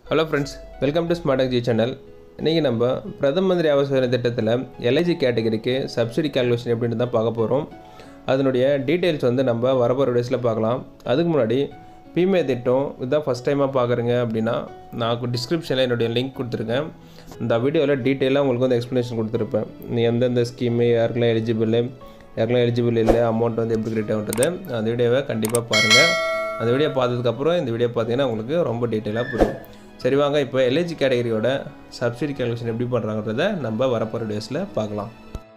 hello friends welcome to smart G channel இன்றைக்கி நம்ம பிரதம மந்திரி ஆவாஸ் யோஜனா திட்டத்தில் எல்ஐஜி கேட்டகரிக்கு சப்சிடி கால்குலேஷன் எப்படின்னு தான் பார்க்க போகிறோம் அதனுடைய டீட்டெயில்ஸ் வந்து நம்ம வரப்போகிற டேஸில் பார்க்கலாம் அதுக்கு முன்னாடி பிமே திட்டம் இதுதான் ஃபஸ்ட் டைமாக பார்க்குறீங்க அப்படின்னா நான் டிஸ்கிரிப்ஷனில் என்னுடைய லிங்க் கொடுத்துருக்கேன் இந்த வீடியோவில் டீட்டெயிலாக உங்களுக்கு வந்து எக்ஸ்ப்ளனேஷன் கொடுத்துருப்பேன் நீ எந்தெந்த ஸ்கீமு யாருக்கெல்லாம் எலிஜிபிள் யாருக்கெல்லாம் எலிஜிபிள் இல்லை அமௌண்ட் வந்து எப்படி கிரியேட் ஆகுன்றது அந்த வீடியோவை கண்டிப்பாக பாருங்கள் அந்த வீடியோ பார்த்ததுக்கப்புறம் இந்த வீடியோ பார்த்தீங்கன்னா உங்களுக்கு ரொம்ப டீட்டெயிலாக புரியும் சரி வாங்க இப்போ எல்ஐஜி கேட்டகரியோட சப்சிடி கேல்குலேஷன் எப்படி பண்ணுறாங்கன்றத நம்ம வரப்போகிற டேஸில் பார்க்கலாம்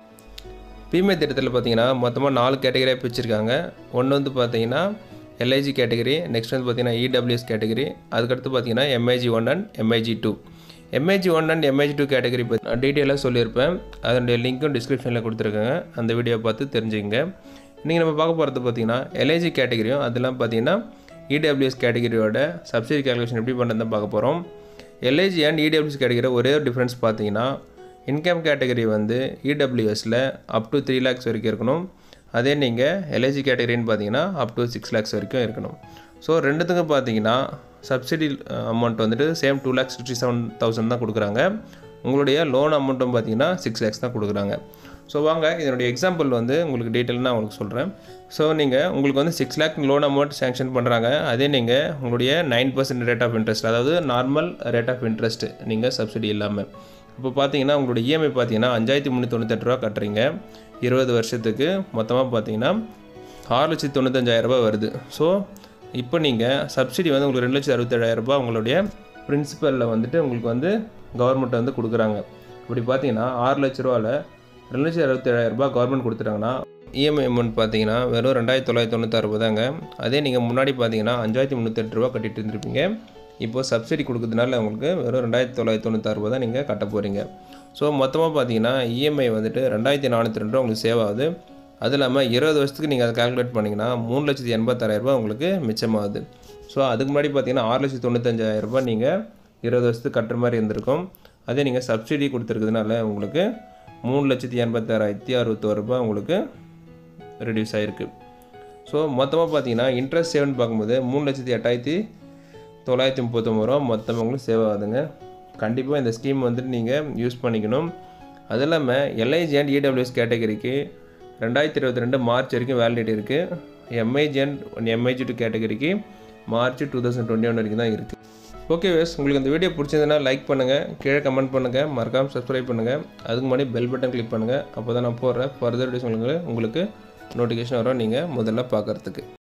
பிமே திட்டத்தில் பார்த்தீங்கன்னா மொத்தமாக நாலு கேட்டகரியாக பிரிச்சிருக்காங்க ஒன்று வந்து பார்த்தீங்கன்னா எல்ஐஜி கேட்டகரி நெக்ஸ்ட் வந்து பார்த்தீங்கன்னா இடபிள்யூஎஸ் கேட்டகரி அதுக்கடுத்து பார்த்தீங்கன்னா MIG one and MIG two MIG one and MIG two category பற்றி டீட்டெயிலாக சொல்லியிருப்பேன் அதனுடைய லிங்க்கும் டிஸ்கிரிப்ஷனில் கொடுத்துருக்காங்க அந்த வீடியோ பார்த்து தெரிஞ்சுக்கங்க நீங்கள் நம்ம பார்க்க போகிறது பார்த்தீங்கன்னா எல்ஐஜி கேட்டகரியும் அதெல்லாம் பார்த்தீங்கன்னா இடபிள்யூஎஸ் கேட்டகரியோட சப்சிடி கேல்குலேஷன் எப்படி பண்ணுறதுன்னு பார்க்க போகிறோம் எல்ஐஜி அண்ட் இடபிள்யூஎஸ் கேட்டகரி ஒரே ஒரு டிஃப்ரென்ஸ் பார்த்தீங்கன்னா இன்கம் கேட்டகரி வந்து இடபிள்யூஎஸில் அப் டு த்ரீ லேக்ஸ் வரைக்கும் இருக்கணும் அதே நீங்கள் எல்ஐஜி கேட்டகரின்னு பார்த்தீங்கன்னா அப் டு சிக்ஸ் லேக்ஸ் வரைக்கும் இருக்கணும் ஸோ ரெண்டுத்துக்கும் பார்த்தீங்கன்னா சப்சிடி அமௌண்ட் வந்துட்டு same two lakhs sixty seven thousand தான் கொடுக்குறாங்க உங்களுடைய லோன் அமௌண்ட்டும் பார்த்தீங்கன்னா சிக்ஸ் லேக்ஸ் தான் கொடுக்குறாங்க ஸோ வாங்க இதனுடைய எக்ஸாம்பிள் வந்து உங்களுக்கு டீட்டெயில் நான் உங்களுக்கு சொல்கிறேன் ஸோ நீங்கள் உங்களுக்கு வந்து six lakh loan amount sanction பண்ணுறாங்க அதே நீங்கள் உங்களுடைய nine percent rate of interest அதாவது நார்மல் ரேட் ஆஃப் இன்ட்ரெஸ்ட் நீங்கள் சப்சிடி இல்லாமல் இப்போ பார்த்தீங்கன்னா உங்களுடைய இஎம்ஐ பார்த்தீங்கன்னா அஞ்சாயிரத்தி முந்நூற்றி தொண்ணூத்தெட்டு ரூபா கட்டுறீங்க இருபது வருஷத்துக்கு மொத்தமாக பார்த்தீங்கன்னா ஆறு லட்சத்தி தொண்ணூத்தஞ்சாயிரரூபா வருது ஸோ இப்போ நீங்கள் சப்சிடி வந்து உங்களுக்கு ரெண்டு லட்சத்தி அறுபத்தேழாயிரரூபா உங்களுடைய பிரின்சிபலில் வந்துட்டு உங்களுக்கு வந்து கவர்மெண்ட் வந்து கொடுக்குறாங்க இப்படி பார்த்தீங்கன்னா ஆறு லட்ச ரூபாவில் ரெண்டு லட்சத்தி அறுபத்தேழாயிரரூபா கவர்மெண்ட் கொடுத்துட்டாங்கன்னா இஎம்ஐ அமௌண்ட் பார்த்தீங்கன்னா வெறும் ரெண்டாயிரத்தி தொள்ளாயிரத்தி தொண்ணூத்தாறு ரூபா தாங்க அதே நீங்கள் முன்னாடி பார்த்தீங்கன்னா அஞ்சாயிரத்தி முந்நூற்றெட்டு ரூபா கட்டிட்டு இருந்திருப்பீங்க இப்போது சப்சிடி கொடுக்கறதுனால உங்களுக்கு வெறும் ரெண்டாயிரத்தி தொள்ளாயிரத்தி தொண்ணூத்தாறு ரூபா தான் நீங்கள் கட்ட போகிறீங்க ஸோ மொத்தமாக பார்த்தீங்கன்னா இஎம்ஐ வந்துட்டு ரெண்டாயிரத்தி நானூற்றி ரெண்டு ரூபா உங்களுக்கு சேவ் ஆகுது அது இல்லாமல் இருபது வருஷத்துக்கு நீங்கள் அதை கால்குலேட் பண்ணிங்கன்னா மூணு லட்சத்தி எண்பத்தாயிரரூபா உங்களுக்கு மிச்சமாகுது ஸோ அதுக்கு முன்னாடி பார்த்தீங்கன்னா ஆறு லட்சத்தி தொண்ணூத்தஞ்சாயிரரூபா நீங்கள் இருபது வருஷத்துக்கு கட்டுற மாதிரி இருந்திருக்கும் அதே நீங்கள் சப்சிடி கொடுத்துருக்கிறதுனால உங்களுக்கு மூணு லட்சத்தி எண்பத்தாறாயிரத்தி அறுபத்தோரு ரூபாய் உங்களுக்கு ரெடியூஸ் ஆகிருக்கு ஸோ மொத்தமாக பார்த்தீங்கன்னா இன்ட்ரெஸ்ட் சேவ்னு பார்க்கும்போது மூணு லட்சத்தி எட்டாயிரத்தி தொள்ளாயிரத்தி முப்பத்தொம்பது ரூபா மொத்தம் உங்களுக்கு சேவ் ஆகுதுங்க கண்டிப்பாக இந்த ஸ்கீம் வந்துட்டு நீங்கள் யூஸ் பண்ணிக்கணும் அது இல்லாமல் எல்ஐஜி அண்ட் இடபிள்யூஎஸ் கேட்டகரிக்கு ரெண்டாயிரத்தி இருபத்தி ரெண்டு மார்ச் வரைக்கும் வேலிடிட்டி இருக்குது எம்ஐஜி அண்ட் எம்ஐஜி டூ கேட்டகரிக்கு March two thousand twenty one வரைக்கும் தான் இருக்குது ஓகே வேஸ் உங்களுக்கு இந்த வீடியோ பிடிச்சதுன்னா லைக் பண்ணுங்கள் கீழே கமெண்ட் பண்ணுங்கள் மறக்காமல் சப்ஸ்கிரைப் பண்ணுங்கள் அதுக்கு முன்னாடி பெல் பட்டன் கிளிக் பண்ணுங்கள் அப்போ தான் நான் போடுற ஃபர்தர் வீடியோஸ் உங்களுக்கு உங்களுக்கு நோட்டிஃபிகேஷன் வரும் நீங்கள் முதல்ல பார்க்குறதுக்கு